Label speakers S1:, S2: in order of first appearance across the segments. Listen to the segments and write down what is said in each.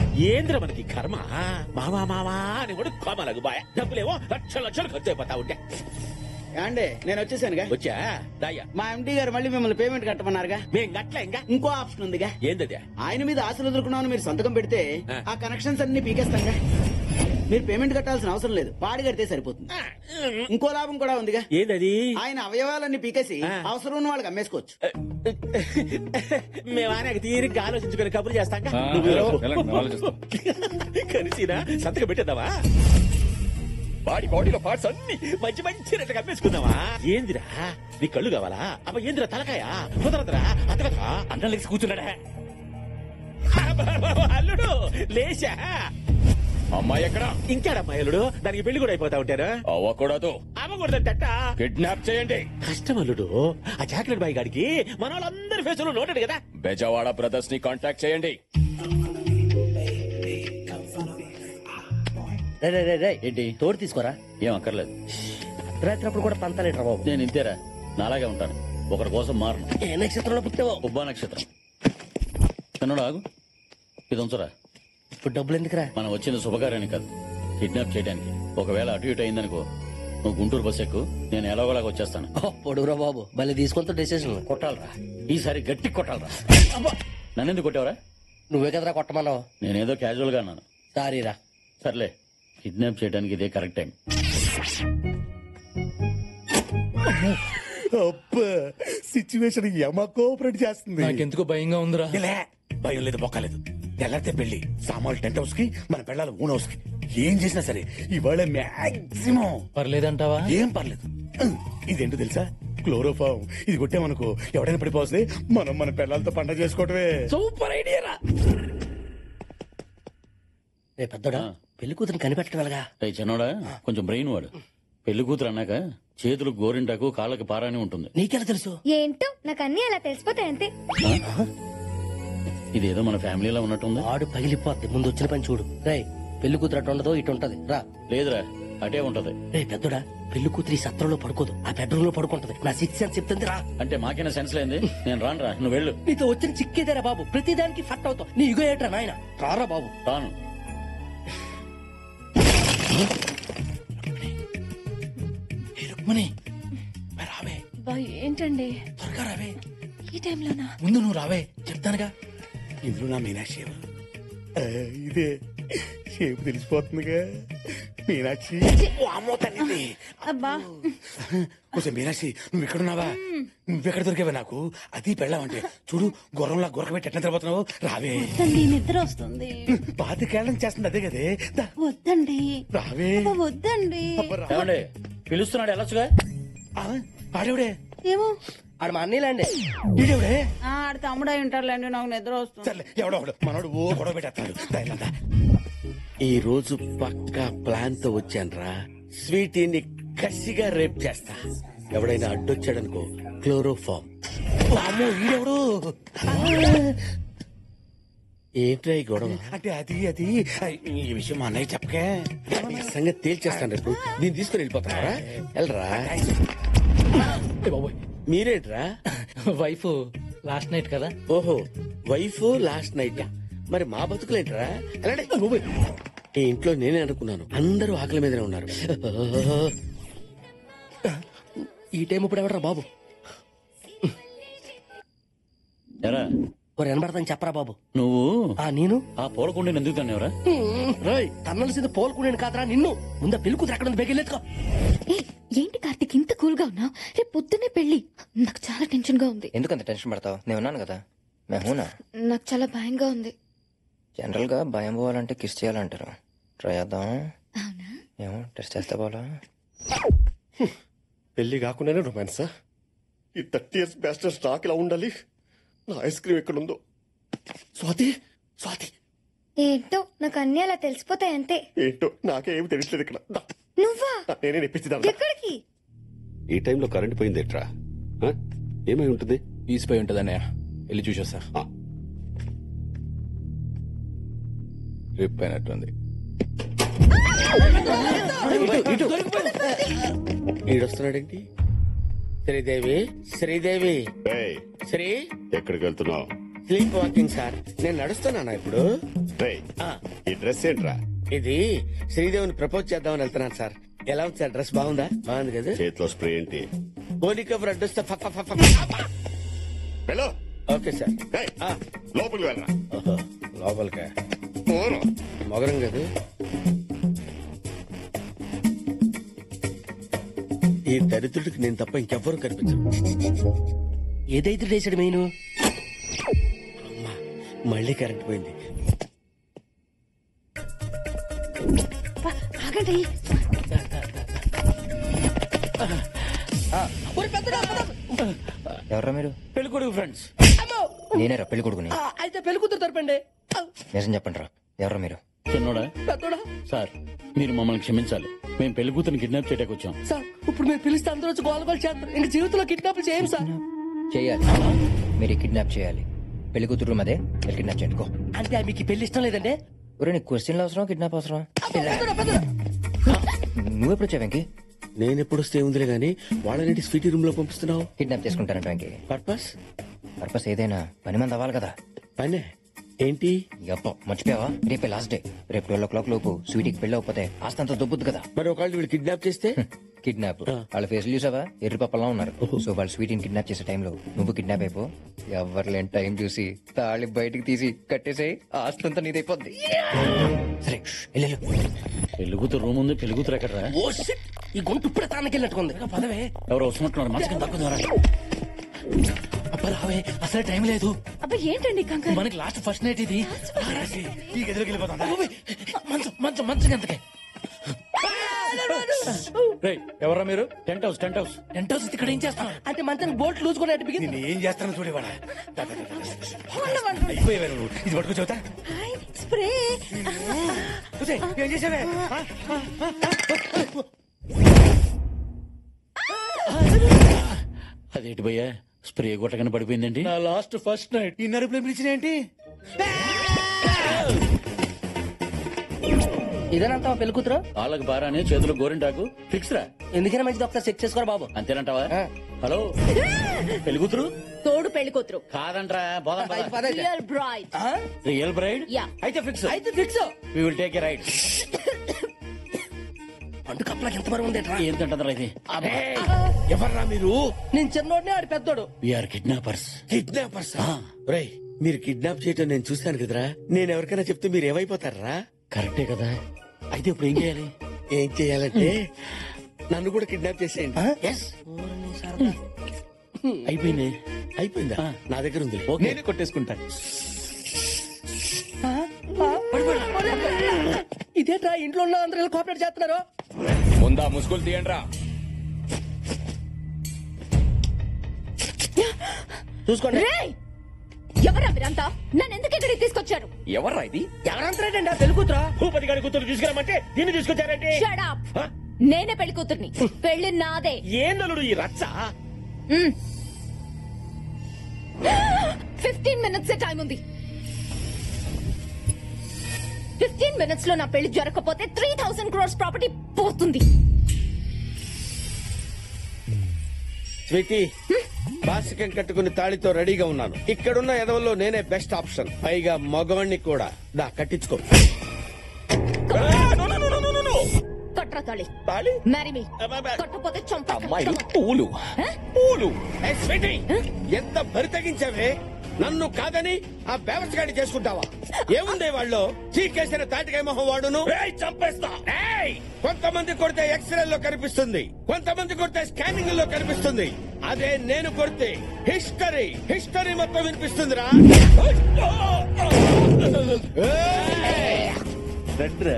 S1: ఏంద్ర మనకి కర్మ మావా మావా అని కూడా కోమలకు బాయ్ డబ్బులేమో లక్షల లక్షలు ఖర్చు అయిపోతా ఉంటే
S2: అండి నేను వచ్చేసానుగా
S1: వచ్చా దాయ్యా
S2: మా ఎండి గారు మళ్ళీ మిమ్మల్ని పేమెంట్ కట్టమన్నారుగా
S1: మేం గట్ల ఇంకా
S2: ఇంకో ఆప్షన్ ఉందిగా
S1: ఏందది
S2: ఆయన మీద ఆశలు ఎదుర్కొన్నామని మీరు సంతకం పెడితే
S1: ఆ.
S2: ఆ కనెక్షన్స్ అన్ని పీకేస్తాంగా మీరు పేమెంట్ కట్టాల్సిన అవసరం లేదు పాడి కడితే సరిపోతుంది ఇంకో లాభం కూడా ఉందిగా
S1: ఏందది
S2: ఆయన అవయవాలన్నీ పీకేసి
S1: ఆ.
S2: అవసరం ఉన్న వాళ్ళకి అమ్మేసుకోవచ్చు
S1: మేము ఆయన తీరిగ్గా ఆలోచించుకుని కబుర్లు చేస్తాం
S3: ఆ, వెళ్ళండి, ఆలోచిస్తాం.
S1: కలిసినా సంతకం పెట్టేద్దామా బాడీ బాడీలో పార్ట్స్ అన్ని మంచి మంచి రెట్టు కమ్మేసుకుందామా ఏందిరా నీ కళ్ళు కావాలా అబ్బ ఏందిరా తలకాయ కుదరదురా అతగదా
S3: అన్నం లెక్సి కూర్చున్నాడా
S1: అల్లుడు లేచా
S3: అమ్మాయి ఎక్కడ
S1: ఇంకాడమ్మా అల్లుడు దానికి పెళ్లి కూడా అయిపోతా ఉంటారు
S3: అవ్వకూడదు
S1: అవ్వకూడదట
S3: కిడ్నాప్ చేయండి
S1: కష్టం అల్లుడు ఆ చాక్లెట్ బాయ్ గాడికి మన వాళ్ళందరి ఫేసులో నోటాడు కదా
S3: బెజవాడ బ్రదర్స్ ని కాంటాక్ట్ చేయండి
S4: రే రే రే రే
S3: ఏంటి
S4: తోడు తీసుకోరా
S3: ఏం అక్కర్లేదు
S4: రాత్రి అప్పుడు కూడా పంతాలేట్రా బాబు
S3: నేను ఇంతేరా నాలాగే ఉంటాను ఒకరి కోసం మారను
S4: ఏ నక్షత్రంలో పుట్టావో
S3: ఉబ్బా నక్షత్రం తిన్నడు ఆగు ఇది ఉంచరా
S4: ఇప్పుడు డబ్బులు ఎందుకురా
S3: మనం వచ్చింది శుభకార్యానికి కాదు కిడ్నాప్ చేయడానికి ఒకవేళ అటు ఇటు అయిందనుకో నువ్వు గుంటూరు బస్ ఎక్కు నేను ఎలాగోలాగా వచ్చేస్తాను
S4: పొడుగురా బాబు భలే తీసుకుంటూ డెసిషన్
S3: కొట్టాలరా ఈసారి గట్టి కొట్టాలరా నన్ను ఎందుకు కొట్టావరా
S4: నువ్వే కదరా కొట్టమన్నావు
S3: నేనేదో క్యాజువల్ గా అన్నాను
S4: సారీరా
S3: సర్లే కిడ్నాప్ చేయడానికి ఇదే కరెక్ట్ టైం
S5: సిచ్యువేషన్ యమ కోఆపరేట్ చేస్తుంది
S6: నాకెందుకో భయంగా ఉందిరా
S5: లే, భయం లేదు బొక్కలేదు తెల్లారితే పెళ్లి సామాన్లు టెంట్ హౌస్ కి మన పెళ్ళాలి ఓన్ హౌస్ కి ఏం చేసినా సరే ఇవాళ మాక్సిమం
S6: పర్లేదంటావా
S5: ఏం పర్లేదు ఇదేంటో తెలుసా క్లోరోఫామ్ ఇది కొట్టామనుకో ఎవడైనా పడిపోతే మనం మన పిల్లలతో పండగ చేసుకోవటమే
S4: సూపర్ ఐడియా రా రే పెద్దోడా
S3: ఆ.
S4: పెళ్లి కూతురు కనిపెట్టడం ఎలాగా
S3: రేయ్ చిన్నోడా కొంచెం బ్రెయిన్ వాడు పెళ్లి కూతురు అన్నాక చేతులకు గోరింటాకు కాళ్ళకి పారాని ఉంటుంది
S4: నీకెలా తెలుసు
S7: ఏంటో నాకు అన్ని అలా తెలిసిపోతాయి అంతే
S3: ఇదేదో మన ఫ్యామిలీలో ఉన్నట్టుంది
S4: ఆడు పగిలిపోద్ది ముందు వచ్చిన పని చూడు రే పెళ్లి కూతురు అటు ఉండదు ఇటు ఉంటది రా
S3: లేదురా అటే ఉంటది
S4: రే పెద్దోడా పెళ్లి కూతురు ఈ సత్రంలో పడుకోదు ఆ బెడ్రూమ్ లో పడుకుంటది నా సిక్స్ అని చెప్తుంది రా
S3: అంటే మాకైనా సెన్స్ లేంది నేను రానురా నువ్వు వెళ్ళు
S4: నీతో వచ్చిన చిక్కేదేరా బాబు ప్రతిదానికి ఫట్ అవుతావు నీ ఇగో ఏట్రా నాయన రారా బాబు
S3: రాను
S6: రుక్మణి మరి రావే
S7: ఏంటండి
S6: త్వరగా రావే
S7: ఈ టైంలోనా
S6: ముందు నువ్వు రావే చెప్తానుగా
S5: ఇందులో నా మీనాక్షి ఎవరు? ఆ, ఇదే షేపు తెలిసిపోతుందిగా మీనాక్షి ఓ, అమ్మో తల్లి
S7: అబ్బా
S5: కొంచెం మీనాక్షి నువ్వు ఎక్కడున్నావా నువ్వెక్కడ దొరికావా నాకు అది పెళ్ళావంటే చూడు గుర్రంలా గురక పెట్టి ఎట్లా తిరగబోతున్నావు రావే
S7: వద్దండి నిద్ర వస్తుంది
S5: పాతికేళ్ళం చేస్తుంది అదే కదే దా,
S7: వద్దండి
S5: రావే
S7: అబ్బా, వద్దండి
S5: అబ్బా, రా.
S3: ఏమండి పిలుస్తున్నాడు వెళ్ళొచ్చుగా
S5: ఆ, ఆడేవిడే
S7: ఏమో
S4: ఆడు మా అన్నీలాండే
S5: ఈడేవిడే
S8: ఆడ తమ్ముడై ఉంటారులేండి నాకు నిద్ర వస్తుంది
S5: సర్లే ఎవడో ఒకడు మనోడు ఓ గొడవ పెట్టేస్తాడు దా, ఇలా దా.
S1: ఈ రోజు పక్కా ప్లాన్ తో వచ్చానురా స్వీటీని కసిగా రేప్ చేస్తా ఎవడైనా అడ్డొచ్చాడనుకో క్లోరోఫామ్
S5: వామ్మో, ఈడెవడు
S1: ఏంట్రా ఈ గొడవ
S5: అంటే అది అది ఈ విషయం మా అన్నయ్య చెప్పకే
S1: ఈ సంగతి తేల్చేస్తాను రేపు దీన్ని తీసుకుని వెళ్ళిపోతారా వెళ్ళరా మీరేంట్రా
S6: వైఫ్ లాస్ట్ నైట్ కదా
S1: ఓహో వైఫ్ లాస్ట్ నైట్ మరి మా బతుకులేంట్రా వెళ్ళండి ఈ ఇంట్లో నేనే అనుకున్నాను అందరూ ఆకలి మీదనే ఉన్నారు
S4: ఈ టైం ఇప్పుడు ఎవడరా బాబు
S3: ఎరా
S4: ఒక వినబడతాను చెప్పరా బాబు
S3: నువ్వు
S4: ఆ నేను
S3: ఆ పూలకుండీని ఎందుకు తన్నావురా
S4: రాయ్ తన్నలసింది పోల్కునేను కాదురా నిన్ను ముందు పెళ్లి కూతురు ఎక్కడ ఉంది బెగిలేదుకో
S7: ఏ ఏంటి కార్తిక్ ఇంత కూల్ గా ఉన్నావు రేపు పొద్దున్నే పెళ్లి నాకు చాలా టెన్షన్ గా ఉంది
S9: ఎందుకంత టెన్షన్ పడతావు నేను ఉన్నాను కదా మేమునా
S7: నాకు చాలా భయంగా ఉంది
S9: జనరల్ గా భయం పోవాలంటే కిస్ చేయాలంటారు ట్రై చేద్దాం
S7: అవునా
S9: ఏమో టెస్ట్ చేస్తే పోలా
S5: పెళ్లి కాకుండానే రొమాన్సా ఈ థర్టీ ఇయర్స్ బ్యాస్టర్ స్టాక్ ఇలా ఉండాలి నా ఐస్ క్రీమ్ ఎక్కడుందో స్వాతి స్వాతి
S7: ఏంటో నాకు అన్ని అలా తెలిసిపోతాయి అంతే
S5: ఏంటో నాకే ఏమి తెలియట్లేదు ఇక్కడ దా,
S7: నువ్వా
S5: దా, నేనే నెప్పించిదాం
S7: ఎక్కడికి
S10: ఈ టైంలో కరెంట్ పోయింది ఎట్రా ఏమై ఉంటుంది
S6: తీసిపోయి ఉంటది అన్నయ్య వెళ్ళి చూసొస్తా
S10: ఆ.
S6: రిప్ అయినట్టుంది
S1: ఈడొస్తున్నాడేంటి శ్రీదేవి శ్రీదేవి
S10: ఏయ్,
S1: శ్రీ
S10: ఎక్కడికి వెళ్తున్నావు
S2: స్లీప్ వాకింగ్ సార్ నేను నడుస్తున్నానా ఇప్పుడు
S10: రేయ్, ఈ డ్రెస్ ఏంట్రా
S2: ఇది శ్రీదేవిని ప్రపోజ్ చేద్దామని వెళ్తున్నాను సార్ ఎలా ఉంది సార్ డ్రెస్ బాగుందా బాగుంది కదా
S10: చేతిలో స్ప్రే ఏంటి
S2: గోలికబుర్ అడ్డొస్తే ఫ- ఫ- ఫ- ఫ-
S10: వెళ్ళు
S2: ఓకే సార్
S10: రేయ్,
S2: ఆ.
S10: లోపలికి వెళ్ళరా
S2: ఓహో, లోపలికా
S10: పోను.
S2: మొగరం కదా ఈ దరిద్రుడికి నేను తప్ప ఇంకెవ్వరూ కనిపించరు
S4: ఏదైతే వేసాడు మెయిన్
S2: అమ్మా మళ్ళీ కరెంట్ పోయింది
S7: ఆగండి
S9: ఎవర్రా మీరు
S3: పెళ్లి కొడుకు ఫ్రెండ్స్
S9: నేనేరా పెళ్లి కొడుకుని
S4: అయితే పెళ్లి కూతురు తరపండి
S9: నిజం చెప్పండి రా ఎవర్రా మీరు
S3: చిన్నోడా
S4: పెద్దోడా
S3: సార్ మీరు మమ్మల్ని క్షమించాలి మేము పెళ్లి కూతురు కిడ్నాప్ చేయడానికి వచ్చాం
S4: సార్ ఇప్పుడు మీరు పిలిస్తే అందరూ వచ్చి గోల గోల చేస్తారు ఇంక జీవితంలో కిడ్నాప్ చేయం సార్
S9: చేయాలి మీరు కిడ్నాప్ చేయాలి పెళ్లి కూతురు మదే మీరు కిడ్నాప్ చేయండి గో
S4: అంటే మీకు ఈ పెళ్లి ఇష్టం లేదండి
S9: ఒరే నీకు క్వశ్చన్లు అవసరం కిడ్నాప్ అవసరం
S4: పెద్దోడా, పెద్దోడా.
S9: నువ్వెప్పుడు వచ్చావు వెంకీ
S2: నేను ఎప్పుడు వస్తే ఉందిలే గానీ వాళ్ళని స్వీటీ రూమ్ లో పంపిస్తున్నావు
S9: కిడ్నాప్ చేసుకుంటారంట వెంకీ
S2: పర్పస్
S9: పర్పస్ ఏదైనా పని మంది అవ్వాలి కదా
S2: పనే ఏంటి
S9: ఎప్ప మర్చిపోయావా రేపే లాస్ట్ డే రేపు ట్వెల్వ్ ఓ క్లాక్ లోపు స్వీటీకి పెళ్లి అవ్వకపోతే ఆస్తంతా దొబ్బుద్దు కదా
S2: మరి ఒకళ్ళు వీళ్ళు కిడ్నాప్ చేస్తే
S9: కిడ్నాప్ వాళ్ళ ఫేస్ చూసావా ఎర్రి పప్పలా ఉన్నారు సో వాళ్ళు స్వీటీని కిడ్నాప్ చేసే టైంలో నువ్వు కిడ్నాప్ అయిపో ఎవరు లేని టైం చూసి తాళి బయటికి తీసి కట్టేసేయి ఆస్తంతా నీదైపోద్ది సరే ష్, వెళ్ళు, వెళ్ళు.
S3: పెళ్లి కూతురు రూమ్ ఉంది పెళ్లి కూతురు ఎక్కడరా
S4: ఓ షిట్ ఈ గొంతు ఇప్పుడే తానకి వెళ్ళినట్టుకుంది పదవే
S3: ఎవరో వస్తున్నట్టున్నారు మంచిగా తక్కువ
S6: అబ్బా రావే అసలు టైం లేదు
S7: అబ్బా ఏంటండి కంగారు
S6: మనకి లాస్ట్ ఫస్ట్ నైట్ ఇది ఈ గదిలోకి వెళ్ళిపోతాం మంచం మంచం మంచం ఎంతకే
S3: ఎవరా మీరు tent house tent house
S6: tent house ఇక్కడ ఏం చేస్తాం
S4: అంటే మంచానికి బోట్ లూజ్ కూడా బిగింది
S5: నేను ఏం చేస్తాను చూడేవాడా అయిపోయేవారు నువ్వు. ఇది పట్టుకో చెబుతా
S7: స్ప్రే
S5: చూసేయ్, ఏం చేసావే ఆ?
S3: అదేంటి భయ్యా స్ప్రే కొట్టగానే పడిపోయిందండి
S5: నా లాస్ట్ ఫస్ట్ నైట్ ఈ నరుపులో పిలిచినేంటి
S4: ఇదేనంటావా పెళ్లి కూతురు
S3: వాళ్ళకి బారానే చేతులు గోరింటాకు ఫిక్స్ రా
S4: ఎందుకైనా మంచిది ఒకసారి చెక్ చేసుకోరా బాబు
S3: అంతేనంటావా హలో పెళ్లి కూతురు
S7: తోడు పెళ్లి కూతురు
S3: కాదంట్రా పోదాం పద.
S4: పదైతే.
S7: రియల్ బ్రైడ్
S4: ఆ?
S3: రియల్ బ్రైడ్
S7: యా
S3: అయితే ఫిక్స్
S4: అయితే fix
S3: we will take a ride
S4: పండు కప్పలకి ఎంత బరువు ఉంది
S3: ఏం తింటారా ఇది
S2: ఎవర్రా మీరు
S4: నేను చిన్నోడిని ఆడి పెద్దోడు
S3: వీఆర్ కిడ్నాపర్స్
S2: కిడ్నాపర్స్ రేయ్ మీరు కిడ్నాప్ చేయటం నేను చూశాను కదరా నేను ఎవరికైనా చెప్తే మీరు ఏమైపోతారా
S3: కరెక్టే కదా అయితే ఇప్పుడు ఏం చేయాలి
S2: ఏం చేయాలంటే నన్ను కూడా కిడ్నాప్ చేసేయండి
S3: ఎస్ అయిపోయింది
S2: అయిపోయిందా
S3: ఆ.
S2: నా దగ్గర ఉంది
S3: ఓకే.
S2: నేనే కొట్టేసుకుంటా
S4: ఇదేట్రా ఇంట్లో ఉన్న అందరూ కోఆపరేట్ చేస్తున్నారు
S6: ముందా ముసుగులు తీయండి రా
S4: చూసుకోండి
S7: రేయ్ ఎవరా మీరంతా నన్ను ఎందుకు ఇక్కడికి తీసుకొచ్చారు
S6: ఎవర్రా ఇది
S4: ఎవరంటారండి ఆ పెళ్లి కూతురా
S1: భూపతి గారి కూతురు తీసుకురామంటే దీన్ని తీసుకొచ్చారంటే
S7: Shut up. నేనే పెళ్లి కూతుర్ని పెళ్లి నాదే
S1: ఏం నలుడు ఈ రచ్చ
S7: ఫిఫ్టీన్ మినిట్స్ టైం ఉంది ఫిఫ్టీన్ మినిట్స్ లో నా పెళ్లి జరగకపోతే త్రీ థౌసండ్ క్రోర్స్ ప్రాపర్టీ పోతుంది
S2: స్వీటీ బాసికం కట్టుకుని తాళితో రెడీగా ఉన్నాను ఇక్కడున్న ఎదవల్లో నేనే బెస్ట్ ఆప్షన్ పైగా మగవాణ్ణి కూడా దా కట్టించుకో
S7: కట్రా తాళి
S1: తాళి
S7: మ్యారీ మీ కట్టకపోతే చంపా
S6: అమ్మాయిలు పూలు
S2: పూలు ఏ స్వీటీ ఎంత బరి తగ్గించావే నన్ను కాదని ఆ బేవసగాడి చేసుకుంటావా ఏముంది వాళ్ళు చీకేసిన తాటికాయ మొహం వాడును
S1: ఏయ్, చంపేస్తా ఏయ్!
S2: కొంతమంది కొడితే ఎక్స్రే లో కనిపిస్తుంది కొంతమంది కొడితే స్కానింగ్ లో కనిపిస్తుంది అదే నేను కొడితే హిస్టరీ హిస్టరీ మొత్తం వినిపిస్తుందిరా రండ్రా.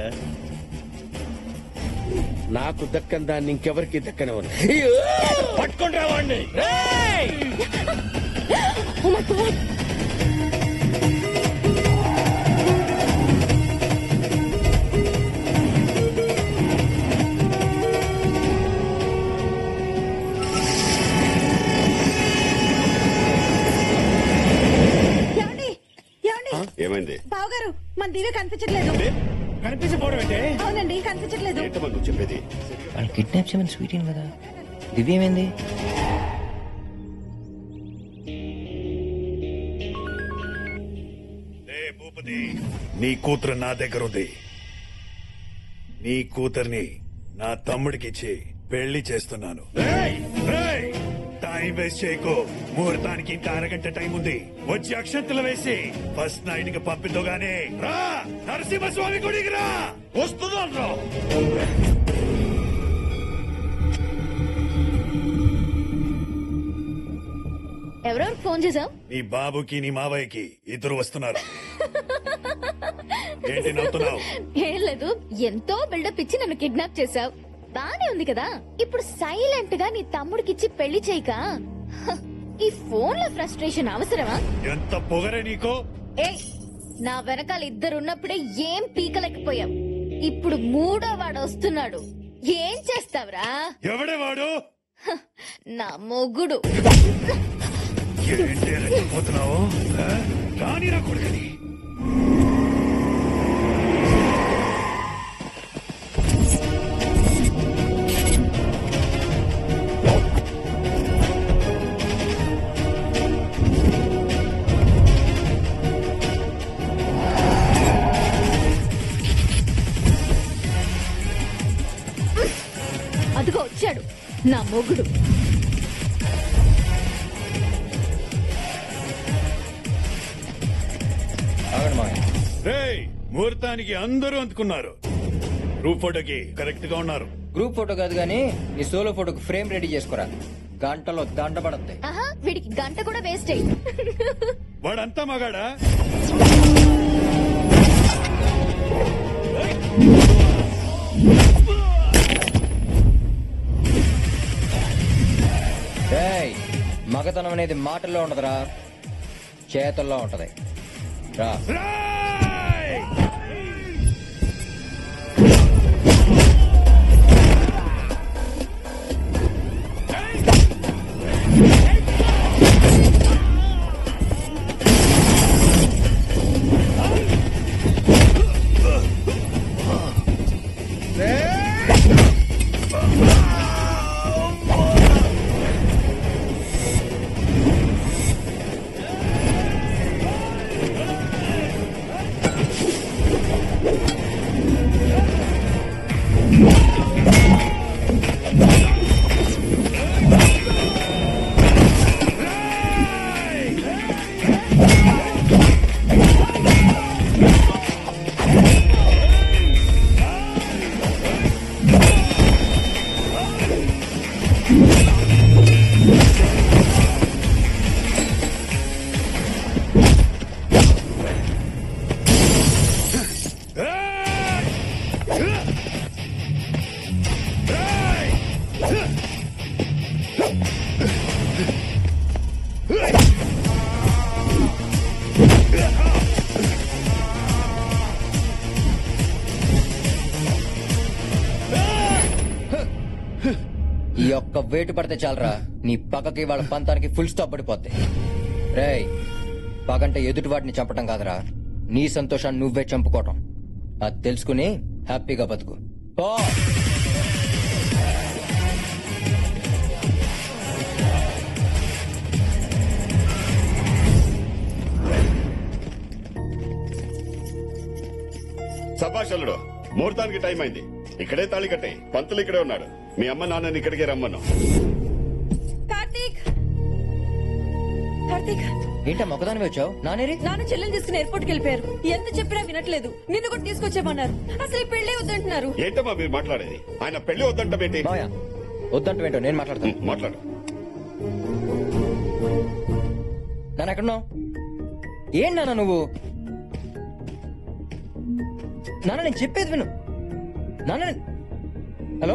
S2: నాకు దక్కని దాన్ని ఇంకెవరికి దక్కనివ్వను
S1: పట్టుకొని రావండి
S7: Oh my God.
S8: ఏమండి ఏమండి
S10: ఏమైంది
S8: బావగారు మన దివ్య కనిపించట్లేదు
S5: కనిపించకపోవడం ఏంటే
S8: అవునండి కనిపించట్లేదు
S10: ఏంటమ్మా నువ్వు చెప్పేది
S9: వాళ్ళు కిడ్నాప్ చేయమని స్వీట్ కదా దివ్య ఏమైంది
S5: నీ కూతురు నా దగ్గర ఉంది నీ కూతుర్ని నా తమ్ముడికిచ్చి పెళ్లి చేస్తున్నాను రేయ్! రేయ్! టైం వేస్ట్ చేయకు ముహూర్తానికి ఇంకా అరగంట టైం ఉంది వచ్చి అక్షంతలు వేసి ఫస్ట్ నైట్ కి పంపిద్దుగానే రా నరసింహస్వామి గుడికి రా వస్తున్నాను రా
S7: ఎవరెవరు ఫోన్ చేసావు
S5: నీ బాబుకి నీ మావయ్యకి ఇద్దరు వస్తున్నారు ఏంటి నవ్వుతున్నావు
S7: ఏం లేదు ఎంతో బిల్డప్ ఇచ్చి నన్ను కిడ్నాప్ చేశావు బానే ఉంది కదా ఇప్పుడు సైలెంట్ గా నీ తమ్ముడికిచ్చి పెళ్లి చేయక హ, ఈ ఫోన్ లో ఫ్రస్ట్రేషన్ అవసరమా
S5: ఎంత పొగరే నీకో
S7: ఏ నా వెనకాల ఇద్దరున్నప్పుడే ఏం పీకలేకపోయాం ఇప్పుడు మూడో వాడు వస్తున్నాడు ఏం చేస్తావురా
S5: ఎవడే వాడు
S7: హ, నా మొగుడు
S5: ఏంటి రెచ్చిపోతున్నావు ఆ? రానిరా కొడుకని
S7: అదిగో వచ్చాడు నా మొగుడు
S9: ఆగండి మావయ్య
S5: రేయ్ ముహూర్తానికి అందరూ అందుకున్నారు గ్రూప్ ఫోటోకి కరెక్ట్ గా ఉన్నారు
S9: గ్రూప్ ఫోటో కాదు కానీ నీ సోలో ఫోటోకి ఫ్రేమ్ రెడీ చేసుకోరా గంటలో దండ పడద్ది
S7: ఆహా వీడికి గంట కూడా వేస్ట్ అయ్యి
S5: వాడంతా మగాడా
S9: రేయ్ మగతనం అనేది మాటల్లో ఉండదురా చేతల్లో ఉంటది రా
S5: రేయ్!
S9: ఈ ఒక్క వేటు పడితే చాలరా నీ పక్కకి వాళ్ళ పంతానికి ఫుల్ స్టాప్ పడిపోద్ది రేయ్ పగంటే ఎదుటి వాటిని చంపటం కాదురా నీ సంతోషాన్ని నువ్వే చంపుకోవటం అది తెలుసుకుని హ్యాపీగా బతుకు పో
S10: సభాషలుడు ముహూర్తానికి టైం అయింది ఇక్కడే తాళి కట్టే పంతులు ఇక్కడే ఉన్నాడు మీ అమ్మ నాన్నని ఇక్కడికే రమ్మను
S8: కార్తీక్ కార్తీక్
S9: ఏంటా మొక్కదాని వచ్చావు నానేరి
S8: నాన్న చెల్లెలు తీసుకుని ఎయిర్పోర్ట్ కి వెళ్ళిపోయారు ఎంత చెప్పినా వినట్లేదు నిన్ను కూడా తీసుకొచ్చేమన్నారు అసలు ఈ పెళ్లి వద్దంటున్నారు
S10: ఏంటమ్మా మీరు మాట్లాడేది ఆయన పెళ్లి వద్దంటామేంటి
S9: మాయా వద్దంటూ నేను మాట్లాడతాను
S10: ఉం, మాట్లాడు
S9: నాన్న ఎక్కడున్నావు ఏం నాన్న నువ్వు నాన్న నేను చెప్పేది విను నాన్న నేను- హలో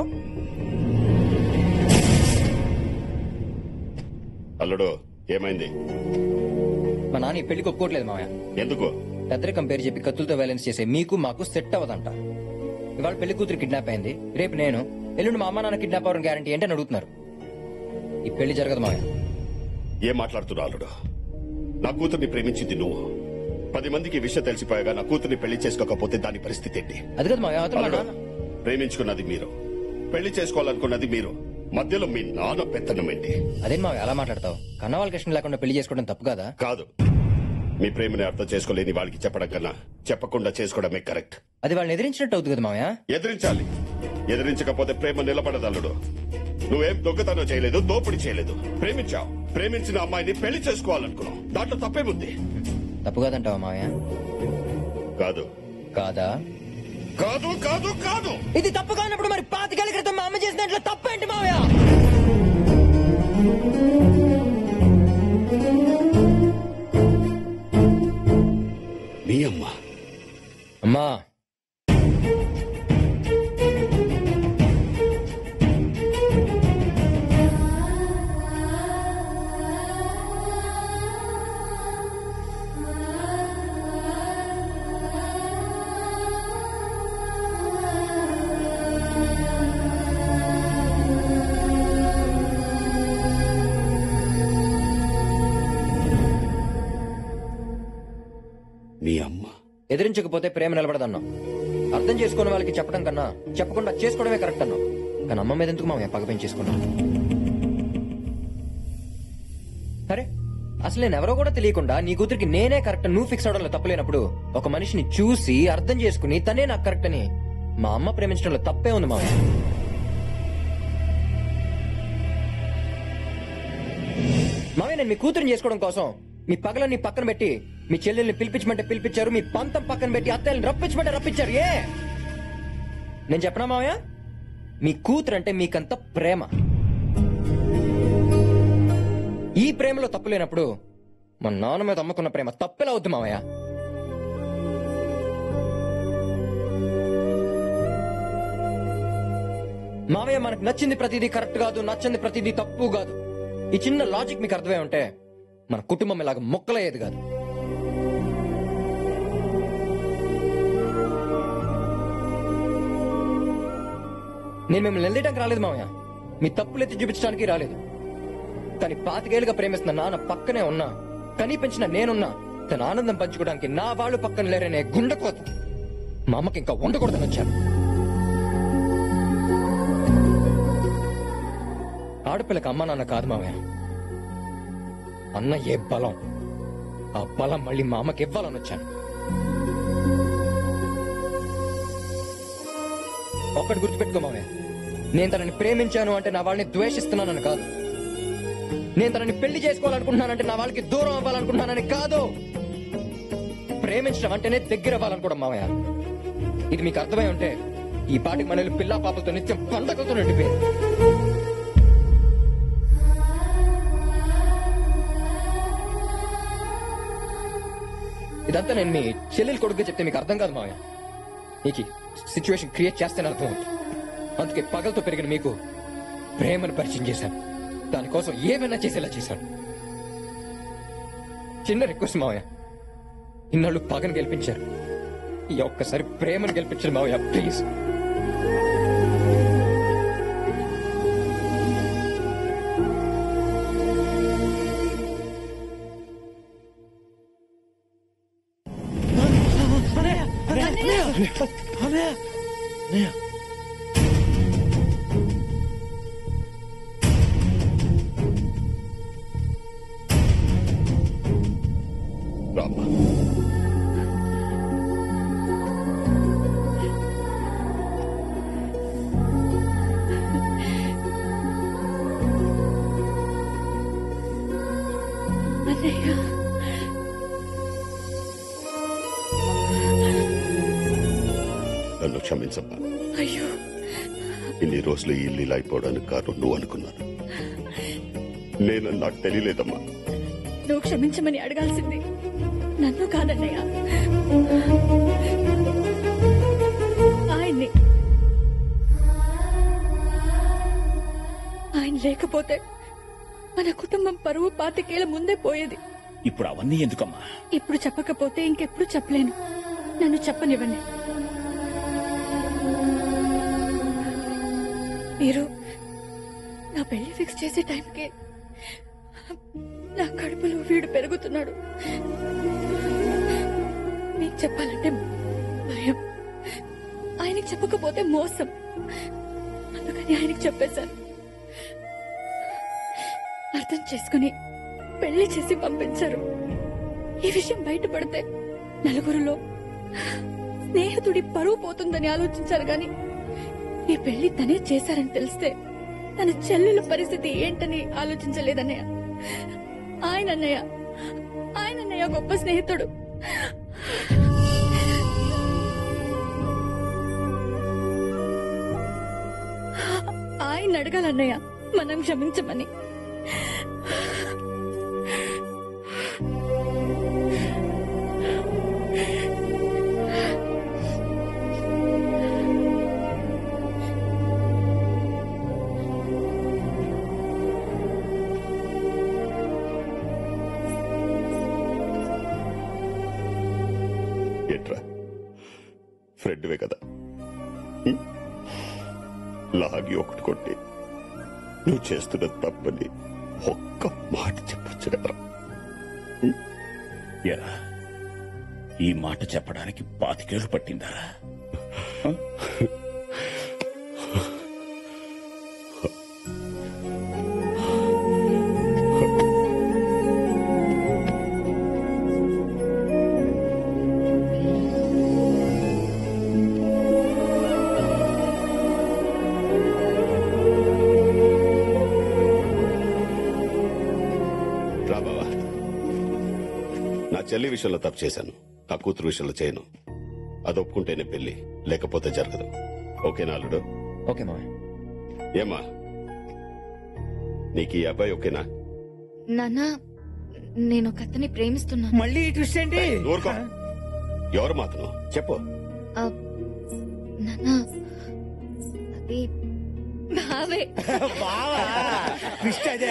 S10: అల్లుడు ఏమైంది
S9: మా నాన్న ఈ పెళ్లికి ఒప్పుకోవట్లేదు మావయ్య
S10: ఎందుకు
S9: పెద్దరికం పేరు చెప్పి కత్తులతో బ్యాలెన్స్ చేసే మీకు మాకు సెట్ అవ్వదంట ఇవాళ పెళ్లి కూతురు కిడ్నాప్ అయింది రేపు నేను ఎల్లుండి మా అమ్మ నాన్న కిడ్నాప్ అవ్వడం గ్యారంటీ ఏంటని అడుగుతున్నారు ఈ పెళ్లి జరగదు మావయ్య
S10: ఏం మాట్లాడుతున్నావు అల్లుడు నా కూతుర్ని ప్రేమించింది నువ్వు పది మందికి ఈ విషయం తెలిసిపోయాగా నా కూతుర్ని పెళ్లి చేసుకోకపోతే దాని పరిస్థితి ఏంటి
S9: అది కదా మావయ్య అతను మా
S10: అల్లుడు
S9: నాన్న
S10: ప్రేమించుకున్నది మీరు పెళ్లి చేసుకోవాలనుకున్నది మీరు మధ్యలో మీ నాన్న పెత్తనం ఏంటి
S9: అదేం మావయ్య అలా మాట్లాడతావు కన్నవాళ్ళకి ఇష్టం లేకుండా పెళ్లి చేసుకోవడం తప్పు కదా
S10: కాదు మీ ప్రేమని అర్థం చేసుకోలేని వాళ్ళకి చెప్పడం కన్నా చెప్పకుండా చేసుకోవడమే కరెక్ట్
S9: అది వాళ్ళని ఎదిరించినట్టు అవుతుంది కదా మావయ్య
S10: ఎదిరించాలి ఎదిరించకపోతే ప్రేమ నిలబడదల్లుడు నువ్వేం దొంగతనం చేయలేదు దోపిడీ చేయలేదు ప్రేమించావు ప్రేమించిన అమ్మాయిని పెళ్లి చేసుకోవాలనుకున్నావు దాంట్లో తప్పేముంది
S9: తప్పు కాదంటావా మావయ్య
S10: కాదు
S9: కాదా
S10: కాదు కాదు కాదు
S9: ఇది తప్పు కానప్పుడు మరి పాతికేళ్ల క్రితం మా అమ్మ చేసినట్లు తప్పేంటి మావయ్య
S10: నీ అమ్మ
S9: అమ్మా
S10: నీ అమ్మ
S9: ఎదిరించకపోతే ప్రేమ నిలబడదన్నావు అర్థం చేసుకునే వాళ్ళకి చెప్పడం కన్నా చెప్పకుండా చేసుకోవడమే కరెక్ట్ అన్నావు కానీ అమ్మ మీద ఎందుకు మామయ్య పగ పెంచేసుకున్నావు సరే అసలు నేను ఎవరో కూడా తెలియకుండా నీ కూతురికి నేనే కరెక్ట్ నువ్వు ఫిక్స్ అవడంలో తప్పలేనప్పుడు ఒక మనిషిని చూసి అర్థం చేసుకుని తనే నాకు కరెక్ట్ అని మా అమ్మ ప్రేమించడంలో తప్పే ఉంది మామయ్య మామయ్య నేను మీ కూతురుని చేసుకోవడం కోసం మీ పగలని పక్కన పెట్టి మీ చెల్లెల్ని పిలిపించమంటే పిలిపించారు మీ పంతం పక్కన పెట్టి అత్తయ్యని రప్పించమంటే రప్పించారు ఏ నేను చెప్పనా మామయ్య మీ కూతురు అంటే మీకంత ప్రేమ ఈ ప్రేమలో తప్పు లేనప్పుడు మా నాన్న మీద అమ్మకున్న ప్రేమ తప్పెలా అవుద్ది మామయ్య మావయ్య మనకు నచ్చింది ప్రతిదీ కరెక్ట్ కాదు నచ్చింది ప్రతిదీ తప్పు కాదు ఈ చిన్న లాజిక్ మీకు అర్థమై ఉంటే మన కుటుంబం ఇలాగ మొక్కలయ్యేది కాదు నేను మిమ్మల్ని నిలదీయడానికి రాలేదు మామయ్య మీ తప్పులు ఎత్తి చూపించడానికి రాలేదు కానీ పాతికేళ్లుగా ప్రేమిస్తున్న నాన్న పక్కనే ఉన్నా కనీ పెంచిన నేనున్నా తన ఆనందం పంచుకోవడానికి నా వాళ్ళు పక్కన లేరనే గుండెకోత మా అమ్మకి ఇంకా ఉండకూడదని వచ్చాను ఆడపిల్లకి అమ్మ నాన్న కాదు మామయ్య అన్న ఏ బలం ఆ బలం మళ్ళీ మా అమ్మకి ఇవ్వాలని వచ్చాను ఒక్కటి గుర్తుపెట్టుకో మామయ్య నేను తనని ప్రేమించాను అంటే నా వాళ్ళని ద్వేషిస్తున్నానని కాదు నేను తనని పెళ్లి చేసుకోవాలనుకుంటున్నానంటే నా వాళ్ళకి దూరం అవ్వాలనుకుంటున్నానని కాదు ప్రేమించడం అంటేనే దగ్గర అవ్వాలనుకోవడం మామయ్య ఇది మీకు అర్థమై ఉంటే ఈ పాటికి మనల్ని పిల్ల పాపలతో నిత్యం పండగతో నిండిపోయింది ఇదంతా నేను మీ చెల్లెలు కొడుకు చెప్తే మీకు అర్థం కాదు మామయ్య మీకు సిచ్యువేషన్ క్రియేట్ చేస్తేనే అర్థం అవుతుంది అందుకే పగలతో పెరిగిన మీకు ప్రేమను పరిచయం చేశాను దానికోసం ఏమైనా చేసేలా చేశాను చిన్న రిక్వెస్ట్ మావయ్య ఇన్నాళ్ళు పగను గెలిపించారు ఈ ఒక్కసారి ప్రేమను గెలిపించారు మావయ్య ప్లీజ్
S10: రామ్మా
S7: అన్నయ్య
S10: నన్ను క్షమించమ్మా
S7: అయ్యో
S10: ఇన్ని రోజులు ఈ ఇల్లు ఇలా అయిపోవడానికి కారణం నువ్వు అనుకున్నాను నేను నాకు తెలియలేదమ్మా
S7: నువ్వు క్షమించమని అడగాల్సింది నన్ను కాదన్నయ్య ఆయన్ని ఆయన లేకపోతే మన కుటుంబం పరువు పాతికేళ్ల ముందే పోయేది
S1: ఇప్పుడు అవన్నీ ఎందుకమ్మా
S7: ఇప్పుడు చెప్పకపోతే ఇంకెప్పుడు చెప్పలేను నన్ను చెప్పనివ్వండి మీరు నా పెళ్లి ఫిక్స్ చేసే టైంకి నా కడుపులో వీడు పెరుగుతున్నాడు మీకు చెప్పాలంటే భయం ఆయనకి చెప్పకపోతే మోసం అందుకని ఆయనకి చెప్పేశాను అర్థం చేసుకుని పెళ్లి చేసి పంపించారు
S8: ఈ విషయం బయటపడితే నలుగురిలో స్నేహితుడి పరువు పోతుందని ఆలోచించారు గాని ఈ పెళ్లి తనే చేశారని తెలిస్తే తన చెల్లెల పరిస్థితి ఏంటని ఆలోచించలేదన్నయ్య ఆయన అన్నయ్య ఆయన అన్నయ్య గొప్ప స్నేహితుడు ఆయన అడగాలన్నయ్య మనం క్షమించమని
S10: ఏంట్రా ఫ్రెండ్వే కదా హ్మ్? లాగి ఒకటి కొట్టి నువ్వు చేస్తున్న తప్పని ఒక్క మాట చెప్పొచ్చు కదరా
S1: ఎరా ఈ మాట చెప్పడానికి పాతికేళ్లు పట్టిందా
S10: రా బావా నా చెల్లి విషయంలో తప్పు చేశాను నా కూతురు విషయంలో చేయను అది ఒప్పుకుంటేనే పెళ్లి లేకపోతే జరగదు ఓకేనా అల్లుడు
S9: ఓకే మామయ్య
S10: ఏమా నీకు ఈ అబ్బాయి ఓకేనా
S7: నాన్న నేను ఒక అతన్ని ప్రేమిస్తున్నా
S2: మళ్ళీ ఈ ట్విస్ట్ ఏంటి
S10: ఊరుకో ఎవరు మాత్రం చెప్పు
S7: నాన్న అది బావే
S2: బావా ట్విస్ట్ అదే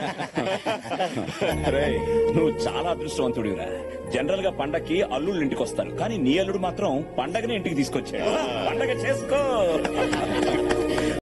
S1: రేయ్, నువ్వు చాలా అదృష్టవంతుడివిరా జనరల్ గా పండక్కి అల్లుళ్ళు ఇంటికి వస్తారు కానీ నీ అల్లుడు మాత్రం పండగనే ఇంటికి తీసుకొచ్చాడు పండగ చేసుకో